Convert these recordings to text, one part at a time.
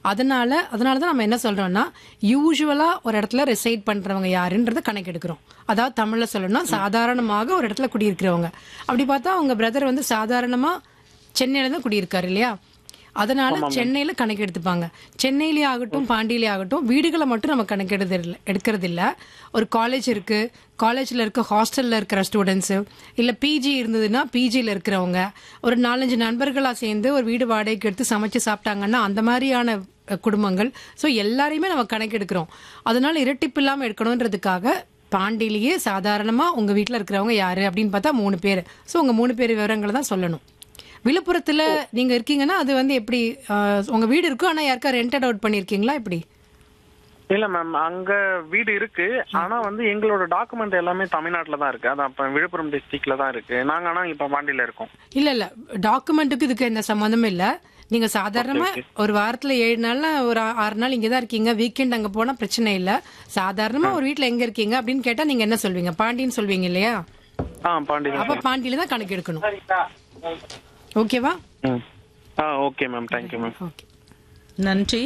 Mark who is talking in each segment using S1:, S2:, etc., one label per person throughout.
S1: அதனால அதனால தான் நம்ம என்ன சொல்றோம்னா யூஸ்வலா ஒரு இடத்துல ரெசைட் பண்றவங்க யாருன்றத கணக்கெடுக்கிறோம் அதாவது தமிழ்ல சொல்லணும்னா சாதாரணமாக ஒரு இடத்துல குடியிருக்கிறவங்க அப்படி பார்த்தா அவங்க பிரதர் வந்து சாதாரணமா சென்னையில தான் குடியிருக்காரு இல்லையா அதனால சென்னையில கணக்கு எடுத்துப்பாங்க சென்னையிலே ஆகட்டும் பாண்டியிலே ஆகட்டும் வீடுகளை மட்டும் நம்ம கணக்கெடுது இல்ல எடுக்கிறது இல்ல ஒரு காலேஜ் இருக்கு காலேஜ்ல இருக்க ஹாஸ்டல்ல இருக்கிற ஸ்டூடெண்ட்ஸ் இல்ல பிஜி இருந்ததுன்னா பிஜில இருக்கிறவங்க ஒரு நாலஞ்சு நண்பர்களா சேர்ந்து ஒரு வீடு வாடகைக்கு எடுத்து சமைச்சு சாப்பிட்டாங்கன்னா அந்த மாதிரியான அஹ், குடும்பங்கள் ஸோ எல்லாரையுமே நம்ம கணக்கெடுக்கிறோம் அதனால இரட்டிப்பு இல்லாம எடுக்கணுன்றதுக்காக பாண்டியிலேயே சாதாரணமா உங்க வீட்ல இருக்கிறவங்க யாரு அப்படின்னு பார்த்தா மூணு பேர் ஸோ உங்க மூணு பேர் விவரங்களை தான் சொல்லணும் விழுப்புரத்துல நீங்க இருக்கீங்கன்னா அது வந்து எப்படி ஆஹ், உங்க வீடு இருக்கும் ஆனா யாருக்கா ரெண்டட் அவுட் பண்ணிருக்கீங்களா எப்படி
S2: இல்ல மேம் அங்க வீடு இருக்கு ஆனா வந்து எங்களோட டாக்குமெண்ட் எல்லாமே தமிழ்நாட்டுல தான் இருக்கு அதான் அப்ப விழுப்புரம் டிஸ்ட்ரிக்ட்ல தான் இருக்கு நாங்க ஆனா இப்ப பாண்டியில இருக்கோம்
S1: இல்ல இல்ல டாக்குமெண்ட்டுக்கு இதுக்கு எந்த சம்மந்தமும் இல்ல நீங்க சாதாரணமா ஒரு வாரத்துல ஏழு நாள்ல ஒரு ஆ- ஆறு நாள் இங்க தான் இருக்கீங்க வீக்கெண்ட் அங்க போனா பிரச்சனை இல்ல சாதாரணமா ஒரு வீட்ல எங்க இருக்கீங்க அப்படின்னு கேட்டா நீங்க என்ன சொல்வீங்க பாண்டின்னு சொல்வீங்க இல்லையா
S2: ஆ பாண்டி தான்
S1: அப்ப பாண்டியில தான் கணக்கு எடுக்கணும் ஓகேவா
S2: ம். ஆ okay ma'am thank you ma'am
S1: okay
S3: நன்றி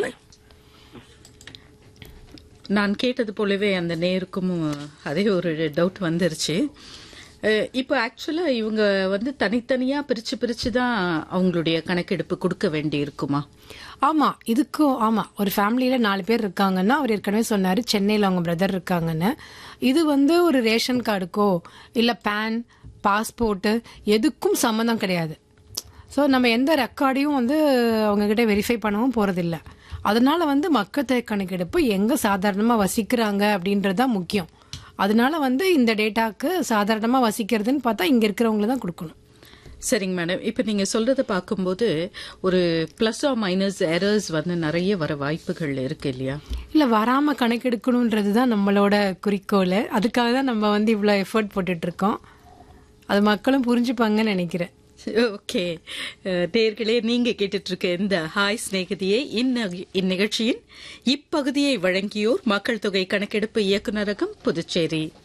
S3: நான் கேட்டது போலவே அந்த நேருக்கும் அதே ஒரு டவுட் வந்துருச்சு அஹ், இப்போ ஆக்சுவலா இவங்க வந்து தனித்தனியா பிரிச்சு பிரிச்சு தான் அவங்களுடைய கணக்கெடுப்பு கொடுக்க வேண்டி இருக்குமா
S1: ஆமா இதுக்கும் ஆமா ஒரு ஃபேமிலியில நாலு பேர் இருக்காங்கன்னா அவர் ஏற்கனவே சொன்னாரு சென்னையில அவங்க பிரதர் இருக்காங்கன்னு இது வந்து ஒரு ரேஷன் கார்டுக்கோ இல்ல பேன் பாஸ்போர்ட் எதுக்கும் சம்மந்தம் கிடையாது ஸோ நம்ம எந்த ரெக்கார்டையும் வந்து அவங்க கிட்ட வெரிஃபை பண்ணவும் போறதில்ல அதனால வந்து மக்கள் தொகை கணக்கெடுப்பு எங்க சாதாரணமா வசிக்கிறாங்க அப்படின்றது தான் முக்கியம் அதனால வந்து இந்த டேட்டாக்கு சாதாரணமா வசிக்கிறதுன்னு பார்த்தா இங்க இருக்கிறவங்கள தான் கொடுக்கணும்
S3: சரிங்க மேடம் இப்போ நீங்க சொல்றதை பார்க்கும்போது ஒரு பிளஸ் ஆர் மைனஸ் எரர்ஸ் வந்து நிறைய வர வாய்ப்புகள் இருக்கு இல்லையா
S1: இல்ல வராம கணக்கெடுக்கணுன்றது தான் நம்மளோட குறிக்கோள் அதுக்காக தான் நம்ம வந்து இவ்வளோ எஃபர்ட் போட்டுட்டு இருக்கோம் அது மக்களும் புரிஞ்சுப்பாங்கன்னு நினைக்கிறேன்
S3: ஓகே நேர்களே நீங்க கேட்டுட்டு இருக்க இந்த ஹாய் சிநேகிதியை இந்ந- இந்நிகழ்ச்சியின் இப்பகுதியை வழங்கியோர் மக்கள் தொகை கணக்கெடுப்பு இயக்குநரகம் புதுச்சேரி